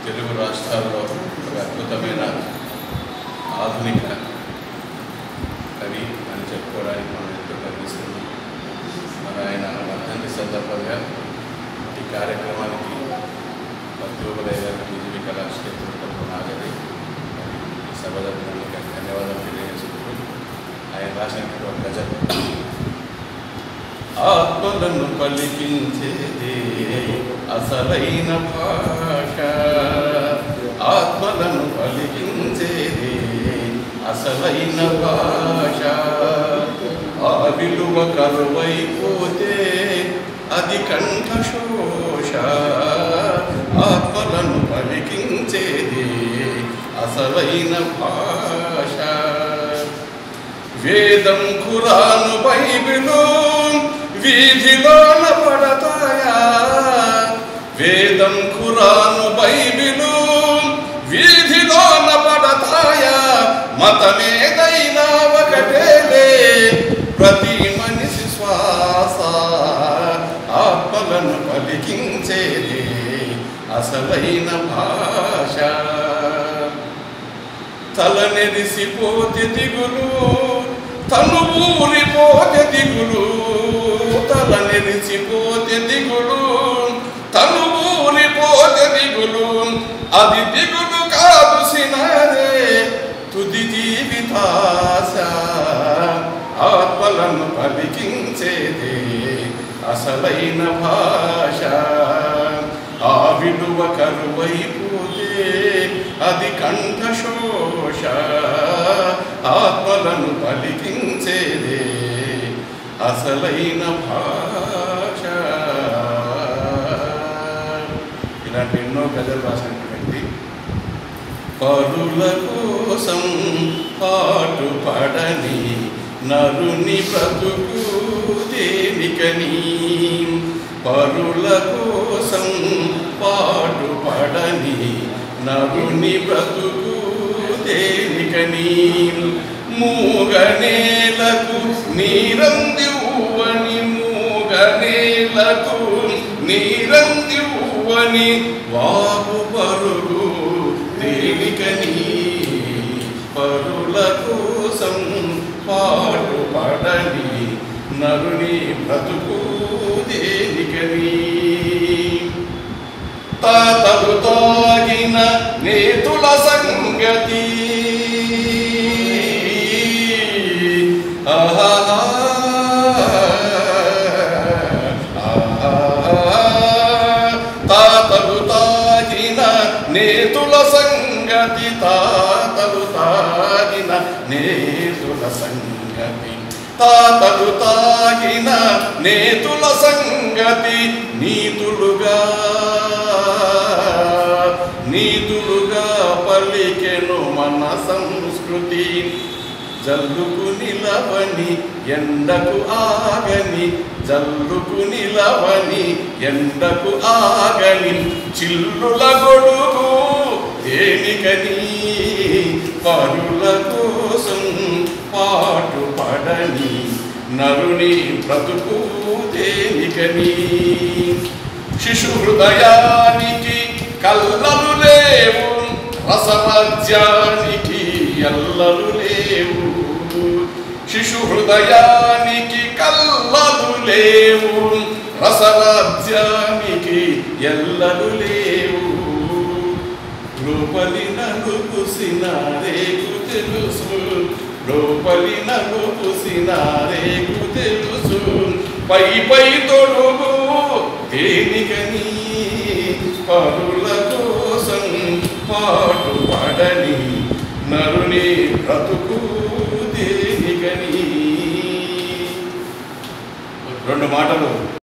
తెలుగు రాష్ట్రాల్లో ఒక అద్భుతమైన ఆధునిక కవి అని చెప్పుకోవడానికి మనం ఎంతో గర్విస్తున్నాం మరి ఆయన వర్ధంతి సందర్భంగా ఈ కార్యక్రమానికి భక్తులయ్య గారు బీజేపీ కళాక్షేత్రంలో నాగరి మరి ఈ సభ జరిగినందుకు ధన్యవాదాలు తెలియజేసుకుంటూ ఆయన రాసినటువంటి గజల్ ఆత్మలను పలికించేది అసలైన భాష ఆత్మలను పలికించేది అసలైన భాష ఆ విలువ కరువైపోతే అది కంఠశోష ఆత్మలను పలికించేది అసలైన భాష వేదం ఖురాను బైబిలు వీధిలోన పడతాయా వేదం ఖురాను బైబిలు వీధిలోన పడతాయా మతమేదైనా ఒకటేలే ప్రతి మనిషి శ్వాస ఆత్మలను పలికించేది అసలైన భాష తలనెరిసిపోతే దిగులు తను ఊరిపోతే దిగులు తలనెరిసిపోతే దిగులు తను ఊరిపోతే దిగులు అది దిగులు కాదు సినారే తుది జీవితాశ ఆత్మలను పలికించేది అసలైన భాష ఆ విలువ కరువైపోతే అది కంఠశోష ఆత్మలను పలికించేదే అసలైన భాష ఇలాంటి ఎన్నో గజలు రాసినటువంటి పరుల కోసం పాటు పడని నరుని బ్రతుకు దేనికని పరుల కోసం పాటు పడని నరుని బ్రతుకు దేనికని మూగనేలకు నీరందివ్వని మూగనేలకు నీరందివ్వని వాగు పరుగు దేనికని పరుల కోసం పాటు పడని నరుని బ్రతుకు దేనికని తాతలు తాగిన నేతుల సంగతి ఆహాహా. ఆహాహా. తాతలు తాగిన నేతుల సంగతి తాతలు తాగిన నేతుల సంగతి తాతలు తాగిన నేతుల సంగతి నీతులుగా నీతులుగా పలికెను మన సంస్కృతి జల్లుకు నిలవని ఎండకు ఆగని జల్లుకు నిలవని ఎండకు ఆగని చిల్లుల గొడుగు దేనికని పరుల కోసం పాటు పడని నరుని బ్రతుకు దేనికని శిశు హృదయానికి కల్లలు లేవు రసరాజ్యానికి ఎల్లలు లేవు శిశు హృదయానికి కల్లలు లేవు రసరాజ్యానికి ఎల్లలు లేవు లోపలి నలుపు సినారేకు తెలుసు లోపలి నలుపు సినారేకు తెలుసు పై పై తొడుగు దేనికని పరుల కోసం పాటు పడని నరుని బ్రతుకు దేనికని రెండు మాటలు